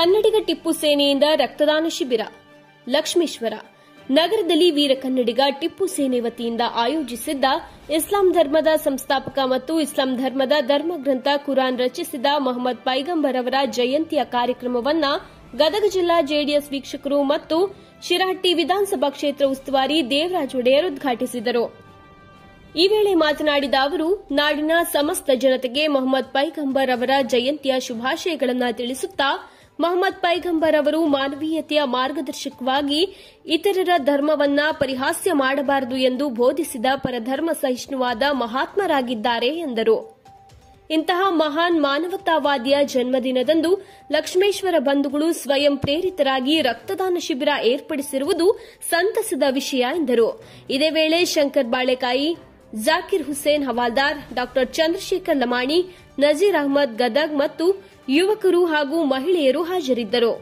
ಕನ್ನಡಿಗ ಟಿಪ್ಪು ಸೇನೆಯಿಂದ ರಕ್ತದಾನ ಶಿಬಿರ ಲಕ್ಷ್ಮೇಶ್ವರ ನಗರದಲ್ಲಿ ವೀರ ಕನ್ನಡಿಗ ಟಿಪ್ಪು ಸೇನೆ ವತಿಯಿಂದ ಆಯೋಜಿಸಿದ್ದ ಇಸ್ಲಾಂ ಧರ್ಮದ ಸಂಸ್ಥಾಪಕ ಮತ್ತು ಇಸ್ಲಾಂ ಧರ್ಮದ ಧರ್ಮಗ್ರಂಥ ಕುರಾನ್ ರಚಿಸಿದ ಮೊಹಮ್ಮದ್ ಪೈಗಂಬರ್ ಅವರ ಜಯಂತಿಯ ಕಾರ್ಯಕ್ರಮವನ್ನ ಗದಗ ಜಿಲ್ಲಾ ಜೆಡಿಎಸ್ ವೀಕ್ಷಕರು ಮತ್ತು ಶಿರಹಟ್ಟಿ ವಿಧಾನಸಭಾ ಕ್ಷೇತ್ರ ಉಸ್ತುವಾರಿ ದೇವರಾಜ್ ಒಡೆಯರ್ ಉದ್ಘಾಟಿಸಿದರು ಈ ವೇಳೆ ಮಾತನಾಡಿದ ಅವರು ನಾಡಿನ ಸಮಸ್ತ ಜನತೆಗೆ ಮೊಹಮ್ಮದ್ ಪೈಗಂಬರ್ ಅವರ ಜಯಂತಿಯ ಶುಭಾಶಯಗಳನ್ನು ತಿಳಿಸುತ್ತಾ ಮೊಹಮ್ಮದ್ ಪೈಗಂಬರ್ ಅವರು ಮಾನವೀಯತೆಯ ಮಾರ್ಗದರ್ಶಕವಾಗಿ ಇತರರ ಧರ್ಮವನ್ನ ಪರಿಹಾಸ್ಯ ಮಾಡಬಾರದು ಎಂದು ಬೋಧಿಸಿದ ಪರಧರ್ಮ ಸಹಿಷ್ಣುವಾದ ಮಹಾತ್ಮರಾಗಿದ್ದಾರೆ ಎಂದರು ಇಂತಹ ಮಹಾನ್ ಮಾನವತಾವಾದಿಯ ಜನ್ಮದಿನದಂದು ಲಕ್ಷ್ಮೇಶ್ವರ ಬಂಧುಗಳು ಸ್ವಯಂ ಪ್ರೇರಿತರಾಗಿ ರಕ್ತದಾನ ಶಿಬಿರ ಏರ್ಪಡಿಸಿರುವುದು ಸಂತಸದ ವಿಷಯ ಎಂದರು ಇದೇ ವೇಳೆ ಶಂಕರ್ ಬಾಳೆಕಾಯಿ ಜಾಕಿರ್ ಹುಸೇನ್ ಹವಾಲ್ದಾರ್ ಡಾ ಚಂದ್ರಶೇಖರ್ ಲಮಾಣಿ ನಜೀರ್ ಅಹಮದ್ ಗದಗ್ ಮತ್ತು ಯುವಕರು ಹಾಗೂ ಮಹಿಳೆಯರು ಹಾಜರಿದ್ದರು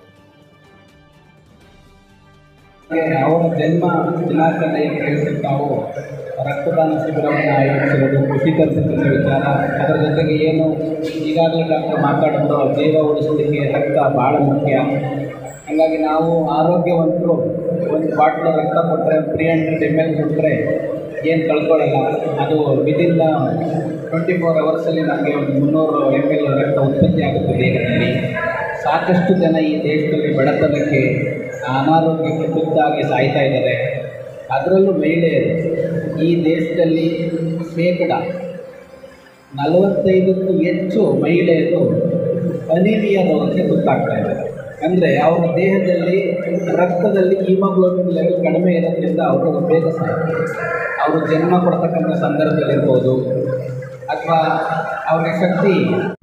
ಅವರ ಜನ್ಮ ದಿನಾಚರಣೆಯನ್ನು ತಿಳಿಸಿ ತಾವು ರಕ್ತದಾನ ಶಿಬಿರವನ್ನು ಆಯೋಜಿಸಿರೋದು ಖುಷಿ ತರಿಸಿದ ವಿಚಾರ ಅದರ ಜೊತೆಗೆ ಏನು ಈಗಾಗಲೇ ಡಾಕ್ಟರ್ ಮಾತಾಡಿದ್ರು ಜೀವ ಉಳಿಸಲಿಕ್ಕೆ ರಕ್ತ ಭಾಳ ಮುಖ್ಯ ಹಾಗಾಗಿ ನಾವು ಆರೋಗ್ಯವಂತರು ಒಂದು ಬಾಟ್ಲು ರಕ್ತ ಕೊಟ್ಟರೆ ತ್ರೀ ಹಂಡ್ರೆಡ್ ಎಮ್ ಎಲ್ ಕೊಟ್ಟರೆ ಏನು ಕಳ್ಕೊಳ್ಳಲ್ಲ ಅದು ವಿದಿನ್ ಟ್ವೆಂಟಿ ಫೋರ್ ಅವರ್ಸಲ್ಲಿ ನಮಗೆ ಒಂದು ಮುನ್ನೂರು ಎಮ್ ಎಲ್ ರಕ್ತ ಉತ್ಪತ್ತಿ ಆಗುತ್ತೆ ದೇಹದಲ್ಲಿ ಸಾಕಷ್ಟು ಜನ ಈ ದೇಶದಲ್ಲಿ ಬಡತನಕ್ಕೆ ಅನಾರೋಗ್ಯಕ್ಕೆ ತುತ್ತಾಗಿ ಸಾಯ್ತಾ ಇದ್ದಾರೆ ಅದರಲ್ಲೂ ಮಹಿಳೆಯರು ಈ ದೇಶದಲ್ಲಿ ಶೇಕಡ ನಲವತ್ತೈದಕ್ಕೂ ಹೆಚ್ಚು ಮಹಿಳೆಯರು ಅನಿಮಿಯ ರೋಗಕ್ಕೆ ತುತ್ತಾಗ್ತಾ ಇದ್ದಾರೆ ಅಂದರೆ ಅವರ ದೇಹದಲ್ಲಿ ರಕ್ತದಲ್ಲಿ ಹಿಮೋಗ್ಲೋಬಿನ್ ಲೆವೆಲ್ ಕಡಿಮೆ ಇರೋದ್ರಿಂದ ಅವರು ಬೇಗ ಸಾಯ್ತಾರೆ ಅವರು ಜನ್ಮ ಕೊಡ್ತಕ್ಕಂಥ ಸಂದರ್ಭದಲ್ಲಿರ್ಬೋದು ಅಥವಾ ಅವ್ರಿಗೆ ಶಕ್ತಿ